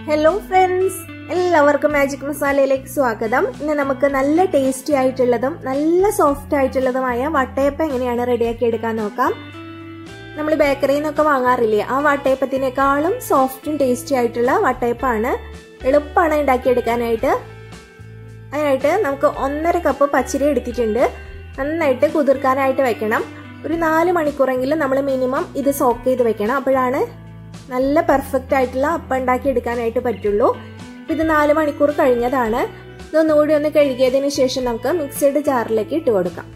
hello friends എല്ലാവർക്കും magic മസാലയിലേക്ക് സ്വാഗതം ഇന്ന് നമുക്ക് നല്ല ടേസ്റ്റി ആയിട്ടുള്ളതും നല്ല സോഫ്റ്റ് ആയിട്ടുള്ളതുമായ വട്ടയപ്പം എങ്ങനെയാണ് റെഡിയാക്കി എടുക്കാൻ നോക്കാം നമ്മൾ ബേക്കറിയിൽ നിന്നൊക്കെ വാങ്ങാറില്ലേ ആ വട്ടയപ്പത്തിനേക്കാളും സോഫ്റ്റും ടേസ്റ്റി ആയിട്ടുള്ള വട്ടയപ്പാണ് എളുപ്പമാണ് ഉണ്ടാക്കിയെടുക്കാനായിട്ട് അതിനായിട്ട് നമുക്ക് ഒന്നര കപ്പ് പച്ചരി എടുത്തിട്ടുണ്ട് നന്നായിട്ട് കുതിർക്കാനായിട്ട് വെക്കണം ഒരു നാല് മണിക്കൂറെങ്കിലും നമ്മൾ മിനിമം ഇത് സോക്ക് ചെയ്ത് വെക്കണം അപ്പോഴാണ് നല്ല പെർഫെക്റ്റ് ആയിട്ടുള്ള അപ്പം ഉണ്ടാക്കി എടുക്കാനായിട്ട് പറ്റുള്ളൂ ഇത് നാല് മണിക്കൂർ കഴിഞ്ഞതാണ് ഇതൊന്നുകൂടി ഒന്ന് കഴുകിയതിന് ശേഷം നമുക്ക് മിക്സഡ് ജാറിലേക്ക് ഇട്ട് കൊടുക്കാം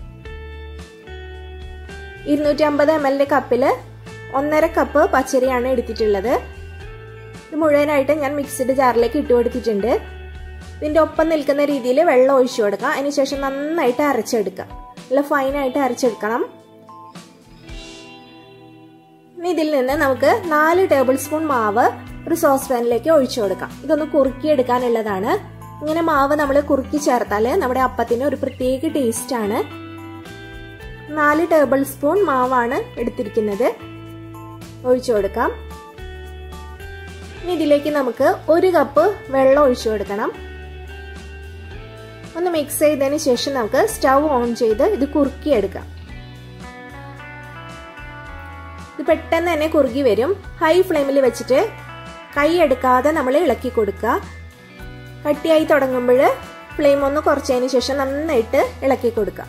ഇരുന്നൂറ്റി അമ്പത് എം എല്ലിന്റെ കപ്പിൽ ഒന്നര കപ്പ് പച്ചരിയാണ് എടുത്തിട്ടുള്ളത് ഇത് മുഴുവനായിട്ട് ഞാൻ മിക്സഡ് ജാറിലേക്ക് ഇട്ട് കൊടുത്തിട്ടുണ്ട് ഇതിൻ്റെ ഒപ്പം നിൽക്കുന്ന രീതിയിൽ വെള്ളം ഒഴിച്ചു കൊടുക്കാം അതിനുശേഷം നന്നായിട്ട് അരച്ചെടുക്കാം നല്ല ഫൈനായിട്ട് അരച്ചെടുക്കണം ഇനി ഇതിൽ നിന്ന് നമുക്ക് നാല് ടേബിൾ സ്പൂൺ മാവ് ഒരു സോസ് പാനിലേക്ക് ഒഴിച്ചു കൊടുക്കാം ഇതൊന്ന് കുറുക്കി എടുക്കാനുള്ളതാണ് ഇങ്ങനെ മാവ് നമ്മൾ കുറുക്കി ചേർത്താൽ നമ്മുടെ അപ്പത്തിന് ഒരു പ്രത്യേക ടേസ്റ്റ് ആണ് നാല് ടേബിൾ സ്പൂൺ മാവാണ് എടുത്തിരിക്കുന്നത് ഒഴിച്ചു കൊടുക്കാം ഇനി ഇതിലേക്ക് നമുക്ക് ഒരു കപ്പ് വെള്ളം ഒഴിച്ചു കൊടുക്കണം ഒന്ന് മിക്സ് ചെയ്തതിന് ശേഷം നമുക്ക് സ്റ്റൗ ഓൺ ചെയ്ത് ഇത് കുറുക്കിയെടുക്കാം ഇത് പെട്ടെന്ന് തന്നെ കുറുകി വരും ഹൈ ഫ്ലെയിമിൽ വെച്ചിട്ട് കൈ എടുക്കാതെ നമ്മൾ ഇളക്കി കൊടുക്കുക കട്ടിയായി തുടങ്ങുമ്പോൾ ഫ്ലെയിം ഒന്ന് കുറച്ചതിന് ശേഷം നന്നായിട്ട് ഇളക്കി കൊടുക്കുക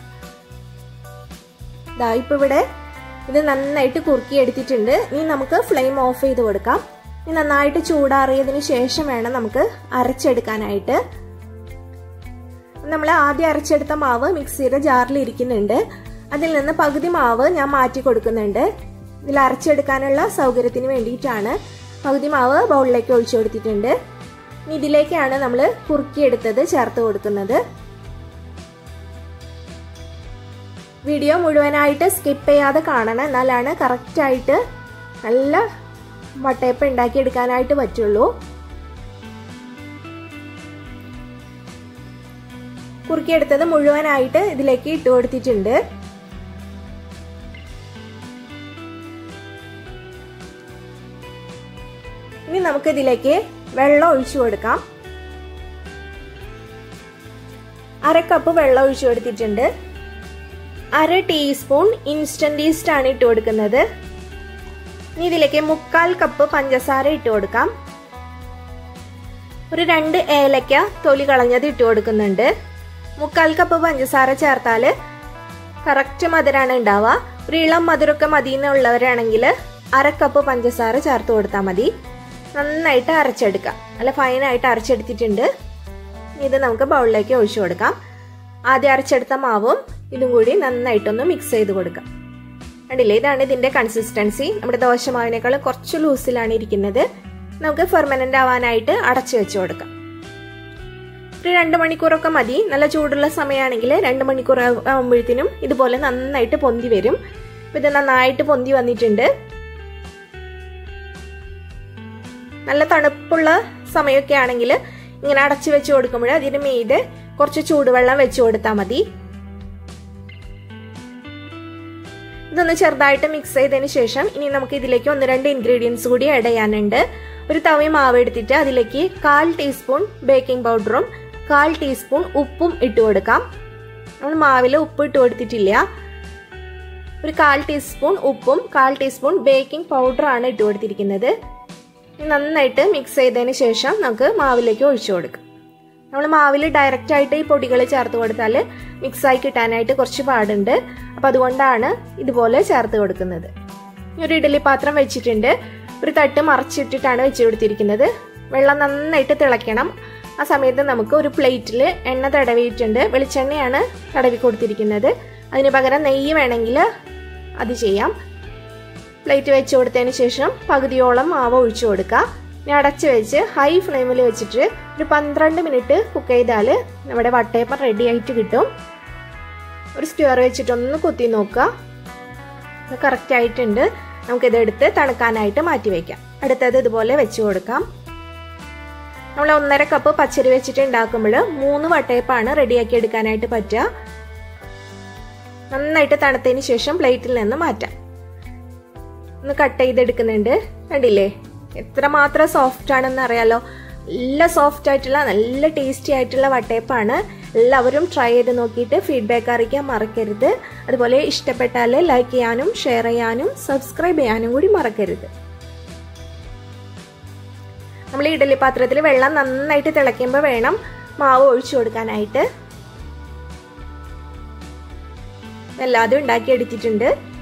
ഇതാ ഇപ്പം ഇവിടെ ഇത് നന്നായിട്ട് കുറുക്കി എടുത്തിട്ടുണ്ട് ഇനി നമുക്ക് ഫ്ലെയിം ഓഫ് ചെയ്ത് കൊടുക്കാം ഇനി നന്നായിട്ട് ചൂടാറിയതിന് ശേഷം വേണം നമുക്ക് അരച്ചെടുക്കാനായിട്ട് നമ്മൾ ആദ്യം അരച്ചെടുത്ത മാവ് മിക്സിയുടെ ജാറിൽ ഇരിക്കുന്നുണ്ട് അതിൽ നിന്ന് പകുതി മാവ് ഞാൻ മാറ്റി കൊടുക്കുന്നുണ്ട് ഇതിൽ അരച്ചെടുക്കാനുള്ള സൗകര്യത്തിന് വേണ്ടിയിട്ടാണ് പകുതി മാവ് ബൗളിലേക്ക് ഒഴിച്ചു കൊടുത്തിട്ടുണ്ട് ഇനി ഇതിലേക്കാണ് നമ്മൾ കുറുക്കിയെടുത്തത് ചേർത്ത് കൊടുക്കുന്നത് വീഡിയോ മുഴുവനായിട്ട് സ്കിപ്പ് ചെയ്യാതെ കാണണം എന്നാലാണ് കറക്റ്റായിട്ട് നല്ല വട്ടയപ്പം ഉണ്ടാക്കിയെടുക്കാനായിട്ട് പറ്റുള്ളൂ കുറുക്കിയെടുത്തത് മുഴുവനായിട്ട് ഇതിലേക്ക് ഇട്ട് കൊടുത്തിട്ടുണ്ട് ഇനി നമുക്ക് ഇതിലേക്ക് വെള്ളം ഒഴിച്ചു കൊടുക്കാം അര കപ്പ് വെള്ളം ഒഴിച്ചു കൊടുത്തിട്ടുണ്ട് അര ടീസ്പൂൺ ഇൻസ്റ്റന്റ് ഈസ്റ്റ് ആണ് ഇട്ട് കൊടുക്കുന്നത് ഇനി ഇതിലേക്ക് മുക്കാൽ കപ്പ് പഞ്ചസാര ഇട്ട് കൊടുക്കാം ഒരു രണ്ട് ഏലക്ക തൊലി കളഞ്ഞത് ഇട്ട് കൊടുക്കുന്നുണ്ട് മുക്കാൽ കപ്പ് പഞ്ചസാര ചേർത്താൽ കറക്റ്റ് മധുരമാണ് ഉണ്ടാവുക ഒരു ഇളം മധുരമൊക്കെ മതി എന്നുള്ളവരാണെങ്കിൽ അര കപ്പ് പഞ്ചസാര ചേർത്ത് കൊടുത്താൽ മതി നന്നായിട്ട് അരച്ചെടുക്കാം നല്ല ഫൈനായിട്ട് അരച്ചെടുത്തിട്ടുണ്ട് ഇത് നമുക്ക് ബൗളിലേക്ക് ഒഴിച്ചു കൊടുക്കാം ആദ്യം അരച്ചെടുത്ത മാവും ഇതും കൂടി നന്നായിട്ടൊന്ന് മിക്സ് ചെയ്ത് കൊടുക്കാം കണ്ടില്ലേ ഇതാണ് ഇതിന്റെ കൺസിസ്റ്റൻസി നമ്മുടെ ദോശമാവിനേക്കാളും കുറച്ച് ലൂസിലാണ് ഇരിക്കുന്നത് നമുക്ക് ഫെർമനന്റ് ആവാനായിട്ട് അടച്ചു വെച്ച് കൊടുക്കാം ഒരു രണ്ട് മണിക്കൂറൊക്കെ മതി നല്ല ചൂടുള്ള സമയമാണെങ്കിൽ രണ്ട് മണിക്കൂർ ആകുമ്പോഴത്തേനും ഇതുപോലെ നന്നായിട്ട് പൊന്തി വരും ഇത് നന്നായിട്ട് പൊന്തി വന്നിട്ടുണ്ട് നല്ല തണുപ്പുള്ള സമയമൊക്കെ ആണെങ്കിൽ ഇങ്ങനെ അടച്ചു വെച്ച് കൊടുക്കുമ്പോൾ അതിന് മീതെ കുറച്ച് ചൂടുവെള്ളം വെച്ച് കൊടുത്താൽ മതി ഇതൊന്ന് ചെറുതായിട്ട് മിക്സ് ചെയ്തതിന് ശേഷം ഇനി നമുക്ക് ഇതിലേക്ക് ഒന്ന് രണ്ട് ഇൻഗ്രീഡിയൻസ് കൂടി ആഡ് ചെയ്യാനുണ്ട് ഒരു തവി മാവ് എടുത്തിട്ട് അതിലേക്ക് കാൽ ടീസ്പൂൺ ബേക്കിംഗ് പൗഡറും കാൽ ടീസ്പൂൺ ഉപ്പും ഇട്ട് കൊടുക്കാം നമ്മൾ മാവിൽ ഉപ്പ് ഇട്ട് കൊടുത്തിട്ടില്ല ഒരു കാൽ ടീസ്പൂൺ ഉപ്പും കാൽ ടീസ്പൂൺ ബേക്കിംഗ് പൗഡറാണ് ഇട്ട് കൊടുത്തിരിക്കുന്നത് നന്നായിട്ട് മിക്സ് ചെയ്തതിന് ശേഷം നമുക്ക് മാവിലേക്ക് ഒഴിച്ചു കൊടുക്കാം നമ്മൾ മാവിൽ ഡയറക്റ്റ് ആയിട്ട് ഈ പൊടികൾ ചേർത്ത് കൊടുത്താൽ മിക്സായി കിട്ടാനായിട്ട് കുറച്ച് പാടുണ്ട് അപ്പം അതുകൊണ്ടാണ് ഇതുപോലെ ചേർത്ത് കൊടുക്കുന്നത് ഒരു ഇഡലി പാത്രം വെച്ചിട്ടുണ്ട് ഒരു തട്ട് മറച്ചിട്ടിട്ടാണ് വെച്ച് കൊടുത്തിരിക്കുന്നത് വെള്ളം നന്നായിട്ട് തിളയ്ക്കണം ആ സമയത്ത് നമുക്ക് ഒരു പ്ലേറ്റിൽ എണ്ണ തടവിയിട്ടുണ്ട് വെളിച്ചെണ്ണയാണ് തടവി കൊടുത്തിരിക്കുന്നത് അതിന് പകരം നെയ്യ് വേണമെങ്കിൽ അത് ചെയ്യാം പ്ലേറ്റ് വെച്ച് കൊടുത്തതിന് ശേഷം പകുതിയോളം മാവ് ഒഴിച്ചു കൊടുക്കുക ഇനി അടച്ച് വെച്ച് ഹൈ ഫ്ലെയിമിൽ വെച്ചിട്ട് ഒരു പന്ത്രണ്ട് മിനിറ്റ് കുക്ക് ചെയ്താൽ നമ്മുടെ വട്ടയപ്പം റെഡി ആയിട്ട് കിട്ടും ഒരു സ്റ്റ്യർ വെച്ചിട്ടൊന്ന് കുത്തി നോക്കുക കറക്റ്റ് ആയിട്ടുണ്ട് നമുക്കിത് എടുത്ത് തണുക്കാനായിട്ട് മാറ്റി വയ്ക്കാം അടുത്തത് ഇതുപോലെ വെച്ച് കൊടുക്കാം നമ്മൾ ഒന്നര കപ്പ് പച്ചരി വെച്ചിട്ട് ഉണ്ടാക്കുമ്പോൾ മൂന്ന് വട്ടയപ്പാണ് റെഡിയാക്കി എടുക്കാനായിട്ട് പറ്റുക നന്നായിട്ട് തണുത്തതിന് ശേഷം പ്ലേറ്റിൽ നിന്ന് മാറ്റാം ഒന്ന് കട്ട് ചെയ്തെടുക്കുന്നുണ്ട് കണ്ടില്ലേ എത്രമാത്രം സോഫ്റ്റ് ആണെന്ന് അറിയാലോ നല്ല സോഫ്റ്റ് ആയിട്ടുള്ള നല്ല ടേസ്റ്റി ആയിട്ടുള്ള വട്ടയപ്പാണ് എല്ലാവരും ട്രൈ ചെയ്ത് നോക്കിയിട്ട് ഫീഡ്ബാക്ക് അറിയിക്കാൻ മറക്കരുത് അതുപോലെ ഇഷ്ടപ്പെട്ടാൽ ലൈക്ക് ചെയ്യാനും ഷെയർ ചെയ്യാനും സബ്സ്ക്രൈബ് ചെയ്യാനും കൂടി മറക്കരുത് നമ്മൾ ഇഡലി പാത്രത്തിൽ വെള്ളം നന്നായിട്ട് തിളയ്ക്കുമ്പോൾ വേണം മാവ് ഒഴിച്ചു കൊടുക്കാനായിട്ട് എല്ലാതും ഉണ്ടാക്കി എടുത്തിട്ടുണ്ട്